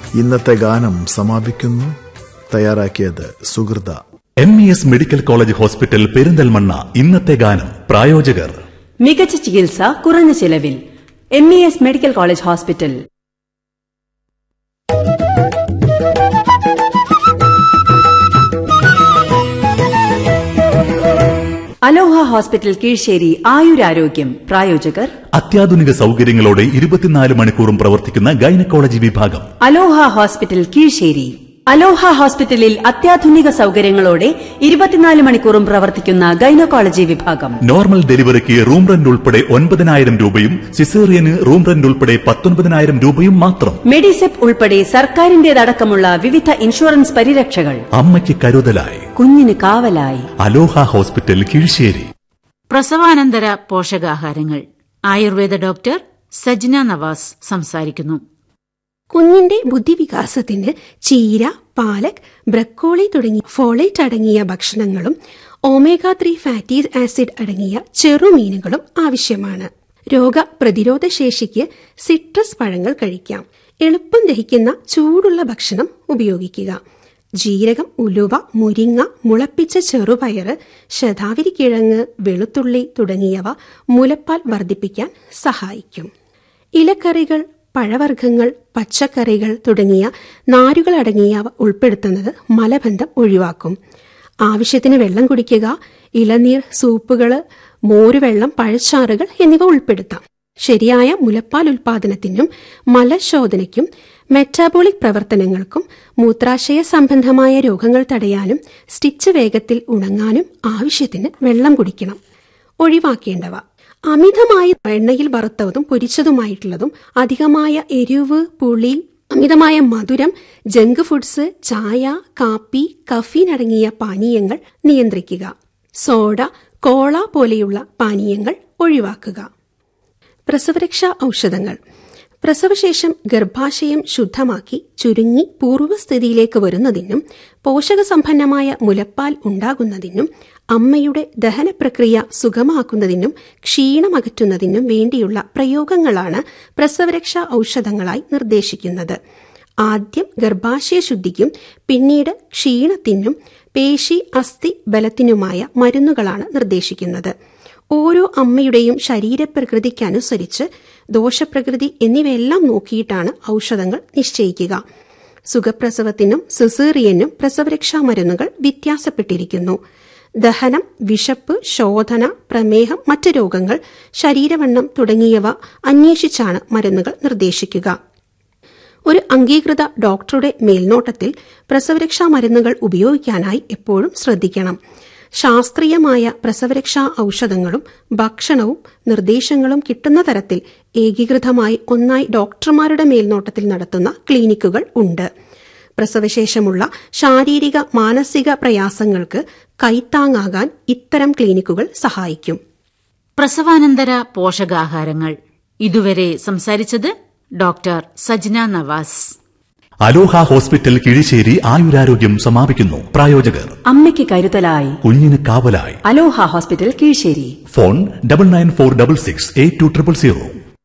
ഇന്നത്തെ ഗാനം സമാപിക്കുന്നു തയ്യാറാക്കിയത് Suhrutha M E S medical college hospital Perinthalmanna ഇന്നത്തെ ഗാനം പ്രായോജകർ മികച്ച ചികിത്സ കുറഞ്ഞ ചിലവിൽ M E S medical college hospital Aloha hospital Kizhisseri ആയുരാരോഗ്യം പ്രായോജകർ അത്യാധുനിക സൗകര്യങ്ങളോടെ ഇരുപത്തിനാല് മണിക്കൂറും പ്രവർത്തിക്കുന്ന ഗൈനക്കോളജി വിഭാഗം അലോഹ ഹോസ്പിറ്റൽ കീഴ്ശ്ശേരി അലോഹ ഹോസ്പിറ്റലിൽ അത്യാധുനിക സൗകര്യങ്ങളോടെ ഇരുപത്തിനാല് മണിക്കൂറും പ്രവർത്തിക്കുന്ന ഗൈനക്കോളജി വിഭാഗം നോർമൽ ഡെലിവറിക്ക് റൂം റെന്റ് ഉൾപ്പെടെ ഒൻപതിനായിരം രൂപയും സിസേറിയന് റൂം റെന്റ് ഉൾപ്പെടെ പത്തൊൻപതിനായിരം രൂപയും മാത്രം മെഡിസെപ്പ് ഉൾപ്പെടെ സർക്കാരിന്റേതടക്കമുള്ള വിവിധ ഇൻഷുറൻസ് പരിരക്ഷകൾ അമ്മയ്ക്ക് കരുതലായി കുഞ്ഞിന് കാവലായി അലോഹ ഹോസ്പിറ്റൽ കീഴ്ശ്ശേരി പ്രസവാനന്തര പോഷകാഹാരങ്ങൾ ആയുർവേദ ഡോക്ടർ സജ്ന നവാസ് സംസാരിക്കുന്നു കുഞ്ഞിന്റെ ബുദ്ധിവികാസത്തിന് ചീര പാലക് ബ്രക്കോളി തുടങ്ങിയ ഫോളേറ്റ് അടങ്ങിയ ഭക്ഷണങ്ങളും ഒമേഗ ത്രീ ഫാറ്റി ആസിഡ് അടങ്ങിയ ചെറുമീനുകളും ആവശ്യമാണ് രോഗപ്രതിരോധ ശേഷിക്ക് സിട്രസ് പഴങ്ങൾ കഴിക്കാം എളുപ്പം ദഹിക്കുന്ന ചൂടുള്ള ഭക്ഷണം ഉപയോഗിക്കുക ജീരകം ഉലുവ മുരിങ്ങ മുളപ്പിച്ച ചെറുപയറ് ശതാവിരിക്കിഴങ്ങ് വെളുത്തുള്ളി തുടങ്ങിയവ മുലപ്പാൽ വർദ്ധിപ്പിക്കാൻ സഹായിക്കും ഇലക്കറികൾ പഴവർഗ്ഗങ്ങൾ പച്ചക്കറികൾ തുടങ്ങിയ നാരുകളടങ്ങിയവ ഉൾപ്പെടുത്തുന്നത് മലബന്ധം ഒഴിവാക്കും ആവശ്യത്തിന് വെള്ളം കുടിക്കുക ഇളനീർ സൂപ്പുകൾ മോരുവെള്ളം പഴച്ചാറുകൾ എന്നിവ ഉൾപ്പെടുത്താം ശരിയായ മുലപ്പാൽ ഉൽപാദനത്തിനും മലശോധനയ്ക്കും മെറ്റാബോളിക് പ്രവർത്തനങ്ങൾക്കും മൂത്രാശയ സംബന്ധമായ രോഗങ്ങൾ തടയാനും സ്റ്റിച്ച് വേഗത്തിൽ ഉണങ്ങാനും ആവശ്യത്തിന് വെള്ളം കുടിക്കണം ഒഴിവാക്കേണ്ടവ അമിതമായ എണ്ണയിൽ വറുത്തതും പൊരിച്ചതുമായിട്ടുള്ളതും അധികമായ എരിവ് പുളി അമിതമായ മധുരം ജങ്ക് ഫുഡ്സ് ചായ കാപ്പി കഫീൻ അടങ്ങിയ പാനീയങ്ങൾ നിയന്ത്രിക്കുക സോഡ കോള പോലെയുള്ള പാനീയങ്ങൾ ഒഴിവാക്കുക പ്രസവരക്ഷാ ഔഷധങ്ങൾ പ്രസവശേഷം ഗർഭാശയം ശുദ്ധമാക്കി ചുരുങ്ങി പൂർവ്വസ്ഥിതിയിലേക്ക് വരുന്നതിനും പോഷകസമ്പന്നമായ മുലപ്പാൽ ഉണ്ടാകുന്നതിനും അമ്മയുടെ ദഹന പ്രക്രിയ സുഗമാക്കുന്നതിനും ക്ഷീണമകറ്റുന്നതിനും വേണ്ടിയുള്ള പ്രയോഗങ്ങളാണ് പ്രസവരക്ഷാ ഔഷധങ്ങളായി നിർദ്ദേശിക്കുന്നത് ആദ്യം ഗർഭാശയ ശുദ്ധിക്കും പിന്നീട് ക്ഷീണത്തിനും പേശി അസ്ഥി ബലത്തിനുമായ മരുന്നുകളാണ് നിർദ്ദേശിക്കുന്നത് ഓരോ അമ്മയുടെയും ശരീരപ്രകൃതിക്കനുസരിച്ച് ദോഷപ്രകൃതി എന്നിവയെല്ലാം നോക്കിയിട്ടാണ് ഔഷധങ്ങൾ നിശ്ചയിക്കുക സുഖപ്രസവത്തിനും സിസേറിയനും പ്രസവരക്ഷാ മരുന്നുകൾ വ്യത്യാസപ്പെട്ടിരിക്കുന്നു ദഹനം വിശപ്പ് ശോധന പ്രമേഹം മറ്റ് രോഗങ്ങൾ ശരീരവണ്ണം തുടങ്ങിയവ അന്വേഷിച്ചാണ് മരുന്നുകൾ നിർദ്ദേശിക്കുക ഒരു അംഗീകൃത ഡോക്ടറുടെ മേൽനോട്ടത്തിൽ പ്രസവരക്ഷാ മരുന്നുകൾ ഉപയോഗിക്കാനായി എപ്പോഴും ശ്രദ്ധിക്കണം ശാസ്ത്രീയമായ പ്രസവരക്ഷാ ഔഷധങ്ങളും ഭക്ഷണവും നിർദ്ദേശങ്ങളും കിട്ടുന്ന തരത്തിൽ ഏകീകൃതമായി ഒന്നായി ഡോക്ടർമാരുടെ മേൽനോട്ടത്തിൽ നടത്തുന്ന ക്ലിനിക്കുകൾ ഉണ്ട് പ്രസവശേഷമുള്ള ശാരീരിക മാനസിക പ്രയാസങ്ങൾക്ക് കൈത്താങ്ങാകാൻ ഇത്തരം ക്ലിനിക്കുകൾ സഹായിക്കും പ്രസവാനന്തര പോഷകാഹാരങ്ങൾ ഇതുവരെ സംസാരിച്ചത് doctor Sajna Navas Aloha hospital Kizhisseri ആയുരാരോഗ്യം സമാപിക്കുന്നു പ്രായോജകർ അമ്മയ്ക്ക് കരുതലായി കുഞ്ഞിന് കാവലായി Aloha hospital Kizhisseri phone double nine four double six eight two triple zero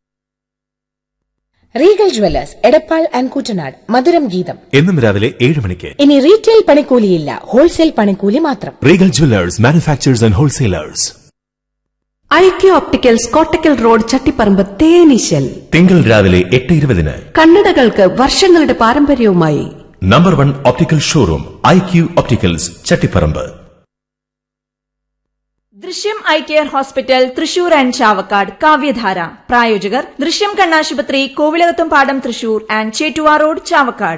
Regal jewellers Edappal and Kuttanad മധുരം ഗീതം എന്നും രാവിലെ ഏഴ് മണിക്ക് ഇനി റീറ്റെയിൽ പണിക്കൂലിയില്ല ഹോൾസെയിൽ പണിക്കൂലി മാത്രം Regal jewellers manufacturers and wholesalers Aikya opticals Kottakkal road Chattiparamba തേനീശൽ തിങ്കൾ രാവിലെ എട്ട് ഇരുപതിന് കണ്ണടകൾക്ക് വർഷങ്ങളുടെ പാരമ്പര്യവുമായി number one optical showroom I Q opticals Chattiparamba Drishyam eye care hospital Thrissur and Chavakkad കാവ്യധാര പ്രായോജകർ ദൃശ്യം കണ്ണാശുപത്രി Kovilakathumpadam Thrissur and Chettuva road Chavakkad